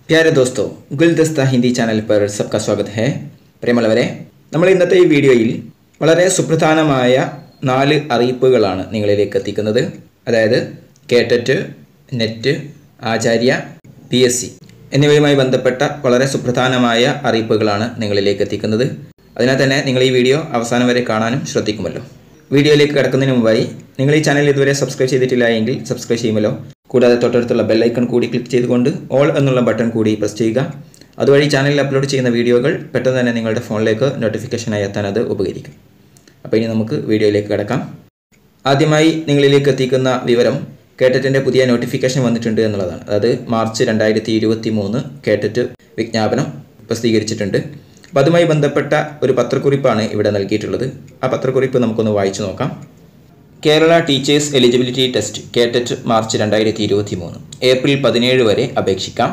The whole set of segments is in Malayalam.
പ്യാരെ ദോസ്തോ ഗുൽദസ്ത ഹിന്ദി ചാനൽ पर सबका स्वागत है പ്രിയമുള്ളവരെ നമ്മൾ ഇന്നത്തെ ഈ വീഡിയോയിൽ വളരെ സുപ്രധാനമായ നാല് അറിയിപ്പുകളാണ് നിങ്ങളിലേക്ക് എത്തിക്കുന്നത് അതായത് KTET net Acharya P S C എന്നിവയുമായി ബന്ധപ്പെട്ട വളരെ സുപ്രധാനമായ അറിയിപ്പുകളാണ് നിങ്ങളിലേക്ക് എത്തിക്കുന്നത് അതിനാൽ തന്നെ നിങ്ങൾ ഈ വീഡിയോ അവസാനം വരെ കാണാനും ശ്രദ്ധിക്കുമല്ലോ വീഡിയോയിലേക്ക് കിടക്കുന്നതിന് മുമ്പായി നിങ്ങൾ ഈ ചാനൽ ഇതുവരെ സബ്സ്ക്രൈബ് ചെയ്തിട്ടില്ല എങ്കിൽ സബ്സ്ക്രൈബ് ചെയ്യുമല്ലോ കൂടാതെ തൊട്ടടുത്തുള്ള ബെല്ലൈക്കൺ കൂടി ക്ലിക്ക് ചെയ്തുകൊണ്ട് ഓൾ എന്നുള്ള ബട്ടൺ കൂടി പ്രസ് ചെയ്യുക അതുവഴി ചാനലിൽ അപ്ലോഡ് ചെയ്യുന്ന വീഡിയോകൾ പെട്ടെന്ന് തന്നെ നിങ്ങളുടെ ഫോണിലേക്ക് നോട്ടിഫിക്കേഷനായി എത്താൻ അത് ഉപകരിക്കും അപ്പോൾ ഇനി നമുക്ക് വീഡിയോയിലേക്ക് കിടക്കാം ആദ്യമായി നിങ്ങളിലേക്ക് എത്തിക്കുന്ന വിവരം കേട്ടറ്റിൻ്റെ പുതിയ നോട്ടിഫിക്കേഷൻ വന്നിട്ടുണ്ട് എന്നുള്ളതാണ് അതായത് മാർച്ച് രണ്ടായിരത്തി ഇരുപത്തി മൂന്ന് കേട്ടറ്റ് വിജ്ഞാപനം പ്രസിദ്ധീകരിച്ചിട്ടുണ്ട് അപ്പോൾ അതുമായി ബന്ധപ്പെട്ട ഒരു പത്രക്കുറിപ്പാണ് ഇവിടെ നൽകിയിട്ടുള്ളത് ആ പത്രക്കുറിപ്പ് നമുക്കൊന്ന് വായിച്ചു നോക്കാം Kerala teachers eligibility test KTET March രണ്ടായിരത്തി ഇരുപത്തി മൂന്ന് ഏപ്രിൽ പതിനേഴ് വരെ അപേക്ഷിക്കാം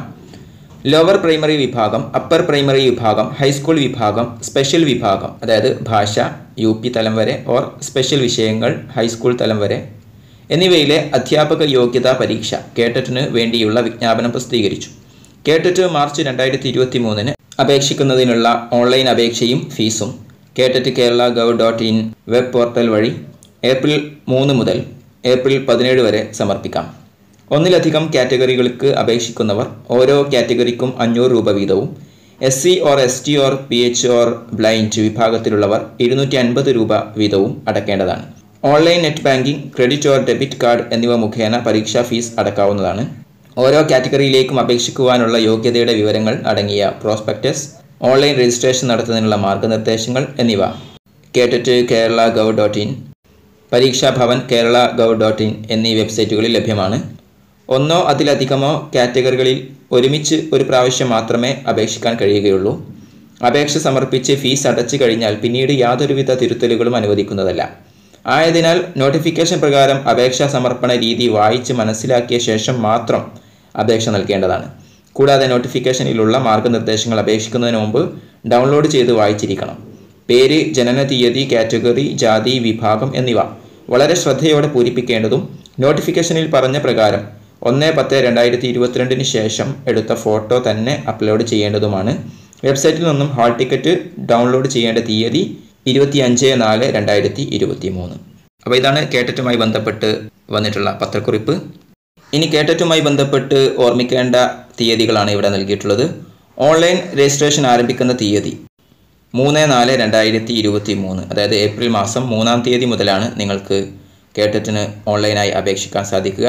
ലോവർ പ്രൈമറി വിഭാഗം അപ്പർ പ്രൈമറി വിഭാഗം ഹൈസ്കൂൾ വിഭാഗം സ്പെഷ്യൽ വിഭാഗം അതായത് ഭാഷ യു പി തലം വരെ ഓർ സ്പെഷ്യൽ വിഷയങ്ങൾ ഹൈസ്കൂൾ തലം വരെ എന്നിവയിലെ അധ്യാപക യോഗ്യതാ പരീക്ഷ കേട്ടറ്റിന് വേണ്ടിയുള്ള വിജ്ഞാപനം പ്രസിദ്ധീകരിച്ചു കേട്ടറ്റ് മാർച്ച് രണ്ടായിരത്തി ഇരുപത്തി മൂന്നിന് അപേക്ഷിക്കുന്നതിനുള്ള ഓൺലൈൻ അപേക്ഷയും ഫീസും KTET Kerala gov dot in web portal വഴി ഏപ്രിൽ മൂന്ന് മുതൽ ഏപ്രിൽ പതിനേഴ് വരെ സമർപ്പിക്കാം ഒന്നിലധികം കാറ്റഗറികൾക്ക് അപേക്ഷിക്കുന്നവർ ഓരോ കാറ്റഗറിക്കും അഞ്ഞൂറ് രൂപ വീതവും S C or S T or P H or blind വിഭാഗത്തിലുള്ളവർ ഇരുന്നൂറ്റി അൻപത് രൂപ വീതവും അടക്കേണ്ടതാണ് online net banking credit or debit card എന്നിവ മുഖേന പരീക്ഷാ ഫീസ് അടക്കാവുന്നതാണ് ഓരോ കാറ്റഗറിയിലേക്കും അപേക്ഷിക്കുവാനുള്ള യോഗ്യതയുടെ വിവരങ്ങൾ അടങ്ങിയ പ്രോസ്പെക്ടസ് ഓൺലൈൻ രജിസ്ട്രേഷൻ നടത്തുന്നതിനുള്ള മാർഗനിർദ്ദേശങ്ങൾ എന്നിവ KTET Kerala gov dot in Pareeksha Bhavan Kerala gov dot in എന്നീ വെബ്സൈറ്റുകളിൽ ലഭ്യമാണ് ഒന്നോ അതിലധികമോ കാറ്റഗറികളിൽ ഒരുമിച്ച് ഒരു പ്രാവശ്യം മാത്രമേ അപേക്ഷിക്കാൻ കഴിയുകയുള്ളൂ അപേക്ഷ സമർപ്പിച്ച് ഫീസ് അടച്ചു കഴിഞ്ഞാൽ പിന്നീട് യാതൊരുവിധ തിരുത്തലുകളും അനുവദിക്കുന്നതല്ല ആയതിനാൽ നോട്ടിഫിക്കേഷൻ പ്രകാരം അപേക്ഷാ സമർപ്പണ രീതി വായിച്ച് മനസ്സിലാക്കിയ ശേഷം മാത്രം അപേക്ഷ നൽകേണ്ടതാണ് കൂടാതെ നോട്ടിഫിക്കേഷനിലുള്ള മാർഗനിർദ്ദേശങ്ങൾ അപേക്ഷിക്കുന്നതിന് മുമ്പ് ഡൗൺലോഡ് ചെയ്ത് വായിച്ചിരിക്കണം പേര് ജനന തീയതി കാറ്റഗറി ജാതി വിഭാഗം എന്നിവ വളരെ ശ്രദ്ധയോടെ പൂരിപ്പിക്കേണ്ടതും നോട്ടിഫിക്കേഷനിൽ പറഞ്ഞ പ്രകാരം ഒന്ന് പത്ത് രണ്ടായിരത്തി ഇരുപത്തിരണ്ടിന് ശേഷം എടുത്ത ഫോട്ടോ തന്നെ അപ്ലോഡ് ചെയ്യേണ്ടതുമാണ് വെബ്സൈറ്റിൽ നിന്നും ഹാൾ ടിക്കറ്റ് ഡൗൺലോഡ് ചെയ്യേണ്ട തീയതി ഇരുപത്തി അഞ്ച് നാല് രണ്ടായിരത്തി ഇരുപത്തി മൂന്ന് അപ്പോൾ ഇതാണ് കേട്ടറ്റുമായി ബന്ധപ്പെട്ട് വന്നിട്ടുള്ള പത്രക്കുറിപ്പ് ഇനി കേട്ടറ്റുമായി ബന്ധപ്പെട്ട് ഓർമ്മിക്കേണ്ട തീയതികളാണ് ഇവിടെ നൽകിയിട്ടുള്ളത് ഓൺലൈൻ രജിസ്ട്രേഷൻ ആരംഭിക്കുന്ന തീയതി മൂന്ന് നാല് രണ്ടായിരത്തി ഇരുപത്തി മൂന്ന് അതായത് ഏപ്രിൽ മാസം മൂന്നാം തീയതി മുതലാണ് നിങ്ങൾക്ക് കേട്ടറ്റിന് ഓൺലൈനായി അപേക്ഷിക്കാൻ സാധിക്കുക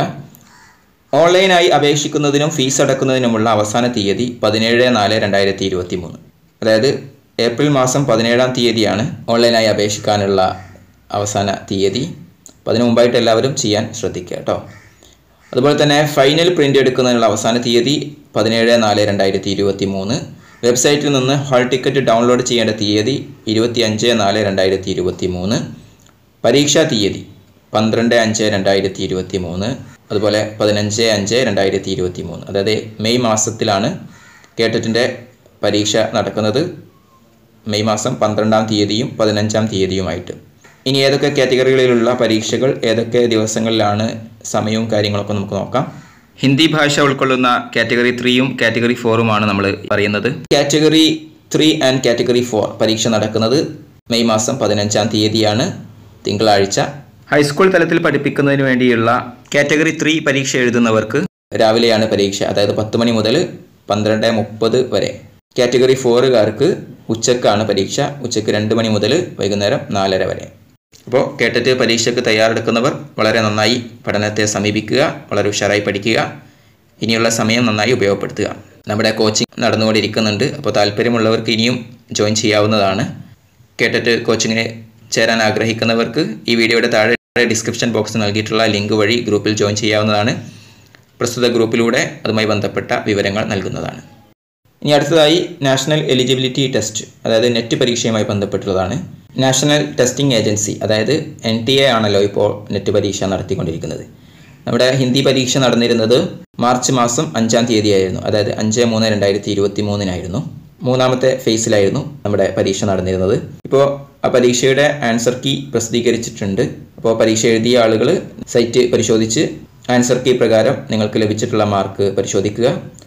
ഓൺലൈനായി അപേക്ഷിക്കുന്നതിനും ഫീസ് അടക്കുന്നതിനുമുള്ള അവസാന തീയതി പതിനേഴ് നാല് രണ്ടായിരത്തി ഇരുപത്തി മൂന്ന് അതായത് ഏപ്രിൽ മാസം പതിനേഴാം തീയതിയാണ് ഓൺലൈനായി അപേക്ഷിക്കാനുള്ള അവസാന തീയതി അപ്പോൾ അതിനു മുമ്പായിട്ട് എല്ലാവരും ചെയ്യാൻ ശ്രദ്ധിക്കുക കേട്ടോ അതുപോലെ തന്നെ ഫൈനൽ പ്രിൻ്റ് എടുക്കുന്നതിനുള്ള അവസാന തീയതി പതിനേഴ് നാല് രണ്ടായിരത്തി ഇരുപത്തി മൂന്ന് വെബ്സൈറ്റിൽ നിന്ന് ഹാൾ ടിക്കറ്റ് ഡൗൺലോഡ് ചെയ്യേണ്ട തീയതി ഇരുപത്തി അഞ്ച് നാല് രണ്ടായിരത്തി ഇരുപത്തി മൂന്ന് പരീക്ഷാ തീയതി പന്ത്രണ്ട് അഞ്ച് രണ്ടായിരത്തി ഇരുപത്തി മൂന്ന് അതുപോലെ പതിനഞ്ച് അഞ്ച് രണ്ടായിരത്തി ഇരുപത്തി മൂന്ന് അതായത് മെയ് മാസത്തിലാണ് കേട്ടറ്റിൻ്റെ പരീക്ഷ നടക്കുന്നത് മെയ് മാസം പന്ത്രണ്ടാം തീയതിയും പതിനഞ്ചാം തീയതിയുമായിട്ട് ഇനി ഏതൊക്കെ കാറ്റഗറികളിലുള്ള പരീക്ഷകൾ ഏതൊക്കെ ദിവസങ്ങളിലാണ് സമയവും കാര്യങ്ങളൊക്കെ നമുക്ക് നോക്കാം ഹിന്ദി ഭാഷ ഉൾക്കൊള്ളുന്ന കാറ്റഗറി ത്രീയും കാറ്റഗറി ഫോറുമാണ് നമ്മൾ പറയുന്നത് category three and category four പരീക്ഷ നടക്കുന്നത് മെയ് മാസം പതിനഞ്ചാം തീയതിയാണ് തിങ്കളാഴ്ച ഹൈസ്കൂൾ തലത്തിൽ പഠിപ്പിക്കുന്നതിന് വേണ്ടിയുള്ള കാറ്റഗറി ത്രീ പരീക്ഷ എഴുതുന്നവർക്ക് രാവിലെയാണ് പരീക്ഷ അതായത് പത്ത് മണി മുതൽ പന്ത്രണ്ട് മുപ്പത് വരെ കാറ്റഗറി ഫോറുകാർക്ക് ഉച്ചക്കാണ് പരീക്ഷ ഉച്ചയ്ക്ക് രണ്ട് മണി മുതൽ വൈകുന്നേരം നാലര വരെ അപ്പോൾ കേട്ടിട്ട് പരീക്ഷയ്ക്ക് തയ്യാറെടുക്കുന്നവർ വളരെ നന്നായി പഠനത്തെ സമീപിക്കുക വളരെ ഉഷാറായി പഠിക്കുക ഇനിയുള്ള സമയം നന്നായി ഉപയോഗപ്പെടുത്തുക നമ്മുടെ കോച്ചിങ് നടന്നുകൊണ്ടിരിക്കുന്നുണ്ട് അപ്പോൾ താല്പര്യമുള്ളവർക്ക് ഇനിയും ജോയിൻ ചെയ്യാവുന്നതാണ് കേട്ടിട്ട് കോച്ചിങ്ങിന് ചേരാൻ ആഗ്രഹിക്കുന്നവർക്ക് ഈ വീഡിയോയുടെ താഴെ ഡിസ്ക്രിപ്ഷൻ ബോക്സ് നൽകിയിട്ടുള്ള ലിങ്ക് വഴി ഗ്രൂപ്പിൽ ജോയിൻ ചെയ്യാവുന്നതാണ് പ്രസ്തുത ഗ്രൂപ്പിലൂടെ അതുമായി ബന്ധപ്പെട്ട വിവരങ്ങൾ നൽകുന്നതാണ് ഇനി അടുത്തതായി നാഷണൽ എലിജിബിലിറ്റി ടെസ്റ്റ് അതായത് നെറ്റ് പരീക്ഷയുമായി ബന്ധപ്പെട്ടുള്ളതാണ് നാഷണൽ ടെസ്റ്റിംഗ് ഏജൻസി അതായത് എൻ ടി എ ആണല്ലോ ഇപ്പോൾ നെറ്റ് പരീക്ഷ നടത്തിക്കൊണ്ടിരിക്കുന്നത് നമ്മുടെ ഹിന്ദി പരീക്ഷ നടന്നിരുന്നത് മാർച്ച് മാസം അഞ്ചാം തീയതിയായിരുന്നു അതായത് അഞ്ച് മൂന്ന് രണ്ടായിരത്തി ഇരുപത്തി മൂന്നിനായിരുന്നു മൂന്നാമത്തെ ഫേസിലായിരുന്നു നമ്മുടെ പരീക്ഷ നടന്നിരുന്നത് ഇപ്പോൾ ആ പരീക്ഷയുടെ ആൻസർ കീ പ്രസിദ്ധീകരിച്ചിട്ടുണ്ട് അപ്പോൾ പരീക്ഷ എഴുതിയ ആളുകൾ സൈറ്റ് പരിശോധിച്ച് ആൻസർ കീ പ്രകാരം നിങ്ങൾക്ക് ലഭിച്ചിട്ടുള്ള മാർക്ക് പരിശോധിക്കുക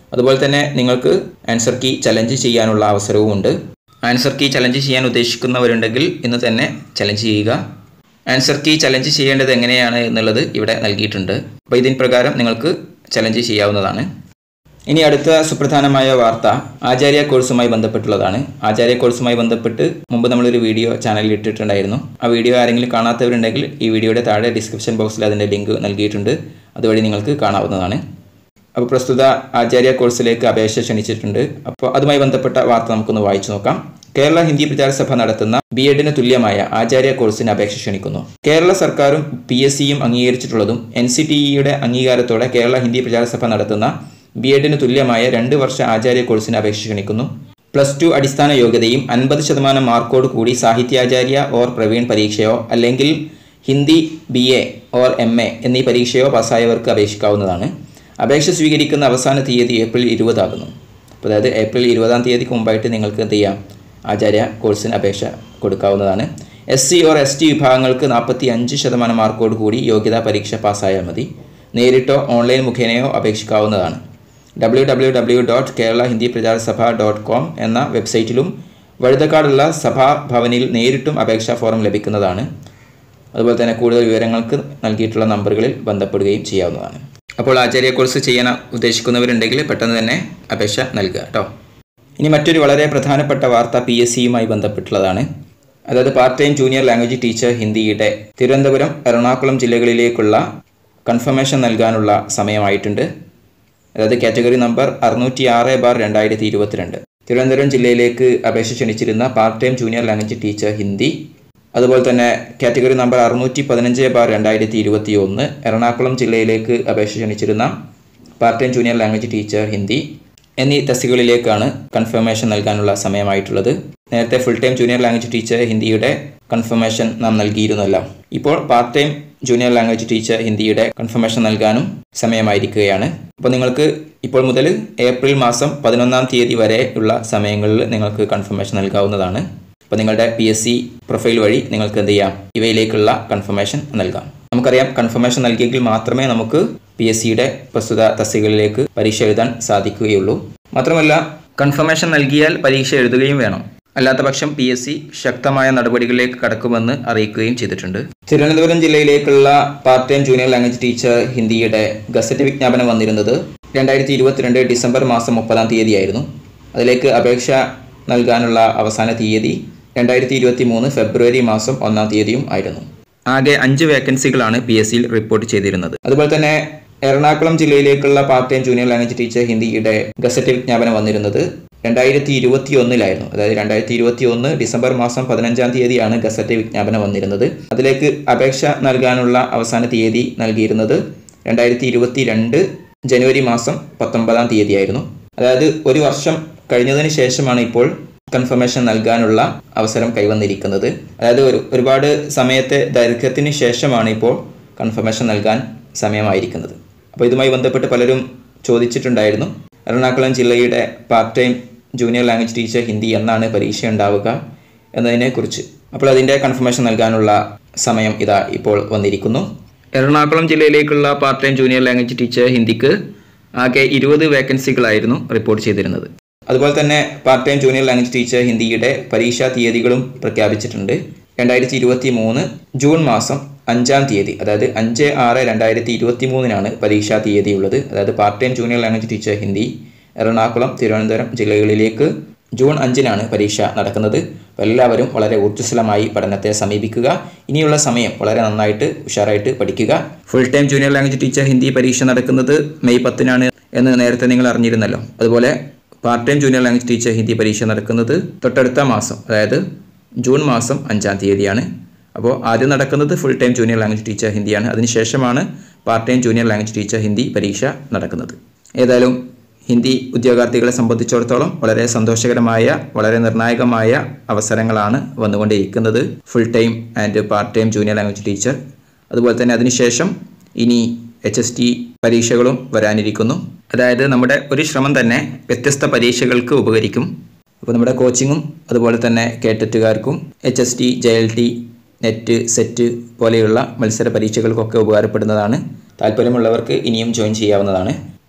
അതുപോലെ തന്നെ നിങ്ങൾക്ക് ആൻസർ കീ ചലഞ്ച് ചെയ്യാനുള്ള അവസരവുമുണ്ട് ആൻസർ കീ ചലഞ്ച് ചെയ്യാൻ ഉദ്ദേശിക്കുന്നവരുണ്ടെങ്കിൽ ഇന്ന് തന്നെ ചലഞ്ച് ചെയ്യുക ആൻസർ കീ ചലഞ്ച് ചെയ്യേണ്ടത് എങ്ങനെയാണ് എന്നുള്ളത് ഇവിടെ നൽകിയിട്ടുണ്ട് അപ്പോൾ ഇതിൻ പ്രകാരം നിങ്ങൾക്ക് ചലഞ്ച് ചെയ്യാവുന്നതാണ് ഇനി അടുത്ത സുപ്രധാനമായ വാർത്ത ആചാര്യ കോഴ്സുമായി ബന്ധപ്പെട്ടുള്ളതാണ് ആചാര്യ കോഴ്സുമായി ബന്ധപ്പെട്ട് മുമ്പ് നമ്മളൊരു വീഡിയോ ചാനലിൽ ഇട്ടിട്ടുണ്ടായിരുന്നു ആ വീഡിയോ ആരെങ്കിലും കാണാത്തവരുണ്ടെങ്കിൽ ഈ വീഡിയോയുടെ താഴെ ഡിസ്ക്രിപ്ഷൻ ബോക്സിൽ അതിൻ്റെ ലിങ്ക് നൽകിയിട്ടുണ്ട് അതുവഴി നിങ്ങൾക്ക് കാണാവുന്നതാണ് അപ്പോൾ പ്രസ്തുത ആചാര്യ കോഴ്സിലേക്ക് അപേക്ഷ ക്ഷണിച്ചിട്ടുണ്ട് അപ്പോൾ അതുമായി ബന്ധപ്പെട്ട വാർത്ത നമുക്കൊന്ന് വായിച്ചു നോക്കാം കേരള ഹിന്ദി പ്രചാര സഭ നടത്തുന്ന ബി എഡിന് തുല്യമായ ആചാര്യ കോഴ്സിന് അപേക്ഷ ക്ഷണിക്കുന്നു കേരള സർക്കാരും പി എസ് സിയും അംഗീകരിച്ചിട്ടുള്ളതും എൻ സി ടി ഇയുടെ അംഗീകാരത്തോടെ കേരള ഹിന്ദി പ്രചാര സഭ നടത്തുന്ന ബി എഡിന് തുല്യമായ രണ്ട് വർഷ ആചാര്യ കോഴ്സിന് അപേക്ഷ ക്ഷണിക്കുന്നു പ്ലസ് ടു അടിസ്ഥാന യോഗ്യതയും അൻപത് ശതമാനം മാർക്കോട് കൂടി സാഹിത്യാചാര്യ ഓർ പ്രവീൺ പരീക്ഷയോ അല്ലെങ്കിൽ Hindi B A or M A എന്നീ പരീക്ഷയോ പാസ്സായവർക്ക് അപേക്ഷിക്കാവുന്നതാണ് അപേക്ഷ സ്വീകരിക്കുന്ന അവസാന തീയതി ഏപ്രിൽ ഇരുപതാകുന്നു അപ്പോൾ അതായത് ഏപ്രിൽ ഇരുപതാം തീയതിക്ക് മുമ്പായിട്ട് നിങ്ങൾക്ക് എന്ത് ചെയ്യാം ആചാര്യ കോഴ്സിന് അപേക്ഷ കൊടുക്കാവുന്നതാണ് S C or S T വിഭാഗങ്ങൾക്ക് നാൽപ്പത്തി അഞ്ച് ശതമാനം മാർക്കോട് കൂടി യോഗ്യതാ പരീക്ഷ പാസ്സായാൽ മതി നേരിട്ടോ ഓൺലൈൻ മുഖേനയോ അപേക്ഷിക്കാവുന്നതാണ് W W W dot Kerala Hindi Prachar Sabha dot com എന്ന വെബ്സൈറ്റിലും വഴുതക്കാടുള്ള സഭാഭവനിൽ നേരിട്ടും അപേക്ഷാ ഫോറം ലഭിക്കുന്നതാണ് അതുപോലെ തന്നെ കൂടുതൽ വിവരങ്ങൾക്ക് നൽകിയിട്ടുള്ള നമ്പറുകളിൽ ബന്ധപ്പെടുകയും ചെയ്യാവുന്നതാണ് അപ്പോൾ ആചാര്യ കോഴ്സ് ചെയ്യാൻ ഉദ്ദേശിക്കുന്നവരുണ്ടെങ്കിൽ പെട്ടെന്ന് തന്നെ അപേക്ഷ നൽകുക കേട്ടോ ഇനി മറ്റൊരു വളരെ പ്രധാനപ്പെട്ട വാർത്ത പി എസ് സിയുമായി ബന്ധപ്പെട്ടുള്ളതാണ് അതായത് part time junior language teacher ഹിന്ദിയുടെ തിരുവനന്തപുരം എറണാകുളം ജില്ലകളിലേക്കുള്ള കൺഫർമേഷൻ നൽകാനുള്ള സമയമായിട്ടുണ്ട് അതായത് കാറ്റഗറി നമ്പർ അറുന്നൂറ്റി ആറ് ബാർ രണ്ടായിരത്തി ഇരുപത്തിരണ്ട് തിരുവനന്തപുരം ജില്ലയിലേക്ക് അപേക്ഷ ക്ഷണിച്ചിരുന്ന part time junior language teacher Hindi അതുപോലെ തന്നെ കാറ്റഗറി നമ്പർ അറുന്നൂറ്റി പതിനഞ്ച് ബാർ രണ്ടായിരത്തി ഇരുപത്തി ഒന്ന് എറണാകുളം ജില്ലയിലേക്ക് അപേക്ഷ ക്ഷണിച്ചിരുന്ന part time junior language teacher Hindi എന്നീ തസ്തികകളിലേക്കാണ് കൺഫർമേഷൻ നൽകാനുള്ള സമയമായിട്ടുള്ളത് നേരത്തെ full time junior language teacher ഹിന്ദിയുടെ കൺഫർമേഷൻ നാം നൽകിയിരുന്നല്ലോ ഇപ്പോൾ part time junior language teacher ഹിന്ദിയുടെ കൺഫർമേഷൻ നൽകാനും സമയമായിരിക്കുകയാണ് അപ്പോൾ നിങ്ങൾക്ക് ഇപ്പോൾ മുതൽ ഏപ്രിൽ മാസം പതിനൊന്നാം തീയതി വരെ ഉള്ള സമയങ്ങളിൽ നിങ്ങൾക്ക് കൺഫർമേഷൻ നൽകാവുന്നതാണ് അപ്പോൾ നിങ്ങളുടെ പി എസ് സി പ്രൊഫൈൽ വഴി നിങ്ങൾക്ക് എന്ത് ചെയ്യാം ഇവയിലേക്കുള്ള കൺഫർമേഷൻ നൽകാം നമുക്കറിയാം കൺഫർമേഷൻ നൽകിയെങ്കിൽ മാത്രമേ നമുക്ക് പി എസ് സിയുടെ പ്രസ്തുത തസ്തികകളിലേക്ക് പരീക്ഷ എഴുതാൻ സാധിക്കുകയുള്ളൂ മാത്രമല്ല കൺഫർമേഷൻ നൽകിയാൽ പരീക്ഷ എഴുതുകയും വേണം അല്ലാത്ത പക്ഷം പി എസ് സി ശക്തമായ നടപടികളിലേക്ക് കടക്കുമെന്ന് അറിയിക്കുകയും ചെയ്തിട്ടുണ്ട് തിരുവനന്തപുരം ജില്ലയിലേക്കുള്ള part time junior language teacher ഹിന്ദിയുടെ ഗസറ്റ് വിജ്ഞാപനം വന്നിരുന്നത് രണ്ടായിരത്തി ഇരുപത്തിരണ്ട് ഡിസംബർ മാസം മുപ്പതാം തീയതിയായിരുന്നു അതിലേക്ക് അപേക്ഷ നൽകാനുള്ള അവസാന തീയതി രണ്ടായിരത്തി ഇരുപത്തി മൂന്ന് ഫെബ്രുവരി മാസം ഒന്നാം തീയതിയും ആയിരുന്നു ആകെ അഞ്ച് വേക്കൻസികളാണ് പി എസ് സിയിൽ റിപ്പോർട്ട് ചെയ്തിരുന്നത് അതുപോലെ തന്നെ എറണാകുളം ജില്ലയിലേക്കുള്ള part time junior language teacher ഹിന്ദിയുടെ ഗസറ്റ് വിജ്ഞാപനം വന്നിരുന്നത് രണ്ടായിരത്തി ഇരുപത്തി ഒന്നിലായിരുന്നു അതായത് രണ്ടായിരത്തി ഇരുപത്തി ഒന്ന് ഡിസംബർ മാസം പതിനഞ്ചാം തീയതിയാണ് ഗസറ്റ് വിജ്ഞാപനം വന്നിരുന്നത് അതിലേക്ക് അപേക്ഷ നൽകാനുള്ള അവസാന തീയതി നൽകിയിരുന്നത് രണ്ടായിരത്തി ഇരുപത്തി രണ്ട് ജനുവരി മാസം പത്തൊമ്പതാം തീയതിയായിരുന്നു അതായത് ഒരു വർഷം കഴിഞ്ഞതിന് ശേഷമാണ് ഇപ്പോൾ കൺഫർമേഷൻ നൽകാനുള്ള അവസരം കൈവന്നിരിക്കുന്നത് അതായത് ഒരു ഒരുപാട് സമയത്തെ ദൈർഘ്യത്തിന് ശേഷമാണ് ഇപ്പോൾ കൺഫർമേഷൻ നൽകാൻ സമയമായിരിക്കുന്നത് അപ്പോൾ ഇതുമായി ബന്ധപ്പെട്ട് പലരും ചോദിച്ചിട്ടുണ്ടായിരുന്നു എറണാകുളം ജില്ലയുടെ part time junior language teacher Hindi എന്നാണ് പരീക്ഷ ഉണ്ടാവുക എന്നതിനെക്കുറിച്ച് അപ്പോൾ അതിൻ്റെ കൺഫർമേഷൻ നൽകാനുള്ള സമയം ഇതാ ഇപ്പോൾ വന്നിരിക്കുന്നു എറണാകുളം ജില്ലയിലേക്കുള്ള part time junior language teacher ഹിന്ദിക്ക് ആകെ ഇരുപത് വേക്കൻസികളായിരുന്നു റിപ്പോർട്ട് ചെയ്തിരുന്നത് അതുപോലെ തന്നെ part time junior language teacher ഹിന്ദിയുടെ പരീക്ഷാ തീയതികളും പ്രഖ്യാപിച്ചിട്ടുണ്ട് രണ്ടായിരത്തി ഇരുപത്തി മൂന്ന് ജൂൺ മാസം അഞ്ചാം തീയതി അതായത് അഞ്ച് ആറ് രണ്ടായിരത്തി ഇരുപത്തി മൂന്നിനാണ് പരീക്ഷാ തീയതി ഉള്ളത് അതായത് part time junior language teacher Hindi Ernakulam Thiruvananthapuram ജില്ലകളിലേക്ക് ജൂൺ അഞ്ചിനാണ് പരീക്ഷ നടക്കുന്നത് അപ്പോൾ എല്ലാവരും വളരെ ഊർജ്ജസ്വലമായി പഠനത്തെ സമീപിക്കുക ഇനിയുള്ള സമയം വളരെ നന്നായിട്ട് ഉഷാറായിട്ട് പഠിക്കുക full time junior language teacher Hindi പരീക്ഷ നടക്കുന്നത് മെയ് പത്തിനാണ് എന്ന് നേരത്തെ നിങ്ങൾ അറിഞ്ഞിരുന്നല്ലോ അതുപോലെ part time junior language teacher Hindi പരീക്ഷ നടക്കുന്നത് തൊട്ടടുത്ത മാസം അതായത് ജൂൺ മാസം അഞ്ചാം തീയതിയാണ് അപ്പോൾ ആദ്യം നടക്കുന്നത് full time junior language teacher ഹിന്ദിയാണ് അതിനുശേഷമാണ് part time junior language teacher Hindi പരീക്ഷ നടക്കുന്നത് ഏതായാലും ഹിന്ദി ഉദ്യോഗാർത്ഥികളെ സംബന്ധിച്ചിടത്തോളം വളരെ സന്തോഷകരമായ വളരെ നിർണായകമായ അവസരങ്ങളാണ് വന്നുകൊണ്ടേയിരിക്കുന്നത് full time and part time junior language teacher അതുപോലെ തന്നെ അതിനുശേഷം ഇനി എച്ച് എസ് ടി പരീക്ഷകളും വരാനിരിക്കുന്നു അതായത് നമ്മുടെ ഒരു ശ്രമം തന്നെ വ്യത്യസ്ത പരീക്ഷകൾക്ക് ഉപകരിക്കും അപ്പോൾ നമ്മുടെ കോച്ചിങ്ങും അതുപോലെ തന്നെ കേട്ടറ്റുകാർക്കും H S T J L T net set പോലെയുള്ള മത്സര പരീക്ഷകൾക്കൊക്കെ ഉപകാരപ്പെടുന്നതാണ് താല്പര്യമുള്ളവർക്ക് ഇനിയും ജോയിൻ ചെയ്യാവുന്നതാണ്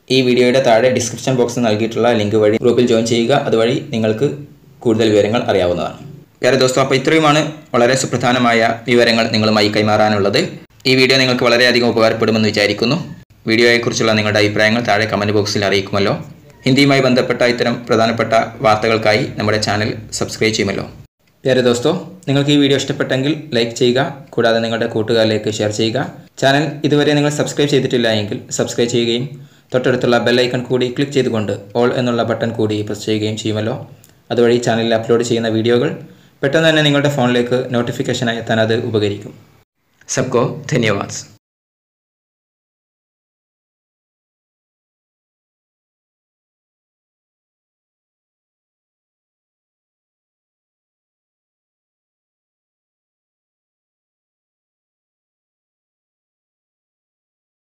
ഈ വീഡിയോയുടെ താഴെ ഡിസ്ക്രിപ്ഷൻ ബോക്സിൽ നൽകിയിട്ടുള്ള ലിങ്ക് വഴി ഗ്രൂപ്പിൽ ജോയിൻ ചെയ്യുക അതുവഴി നിങ്ങൾക്ക് കൂടുതൽ വിവരങ്ങൾ അറിയാവുന്നതാണ് വേറെ ദോസ്തോ അപ്പോൾ ഇത്രയുമാണ് വളരെ സുപ്രധാനമായ വിവരങ്ങൾ നിങ്ങളുമായി കൈമാറാനുള്ളത് ഈ വീഡിയോ നിങ്ങൾക്ക് വളരെയധികം ഉപകാരപ്പെടുമെന്ന് വിചാരിക്കുന്നു വീഡിയോയെക്കുറിച്ചുള്ള നിങ്ങളുടെ അഭിപ്രായങ്ങൾ താഴെ കമൻറ്റ് ബോക്സിൽ അറിയിക്കുമല്ലോ ഹിന്ദിയുമായി ബന്ധപ്പെട്ട ഇത്തരം പ്രധാനപ്പെട്ട വാർത്തകൾക്കായി നമ്മുടെ ചാനൽ സബ്സ്ക്രൈബ് ചെയ്യുമല്ലോ പ്യാരെ ദോസ്തോ നിങ്ങൾക്ക് ഈ വീഡിയോ ഇഷ്ടപ്പെട്ടെങ്കിൽ ലൈക്ക് ചെയ്യുക കൂടാതെ നിങ്ങളുടെ കൂട്ടുകാരിലേക്ക് ഷെയർ ചെയ്യുക ചാനൽ ഇതുവരെ നിങ്ങൾ സബ്സ്ക്രൈബ് ചെയ്തിട്ടില്ല എങ്കിൽ സബ്സ്ക്രൈബ് ചെയ്യുകയും തൊട്ടടുത്തുള്ള ബെല്ലൈക്കൺ കൂടി ക്ലിക്ക് ചെയ്തുകൊണ്ട് ഓൾ എന്നുള്ള ബട്ടൺ കൂടി പ്രസ് ചെയ്യുകയും ചെയ്യുമല്ലോ അതുവഴി ചാനലിൽ അപ്ലോഡ് ചെയ്യുന്ന വീഡിയോകൾ പെട്ടെന്ന് തന്നെ നിങ്ങളുടെ ഫോണിലേക്ക് നോട്ടിഫിക്കേഷനായി എത്താൻ അത് ഉപകരിക്കും സബ്കോ ധന്യവാദ്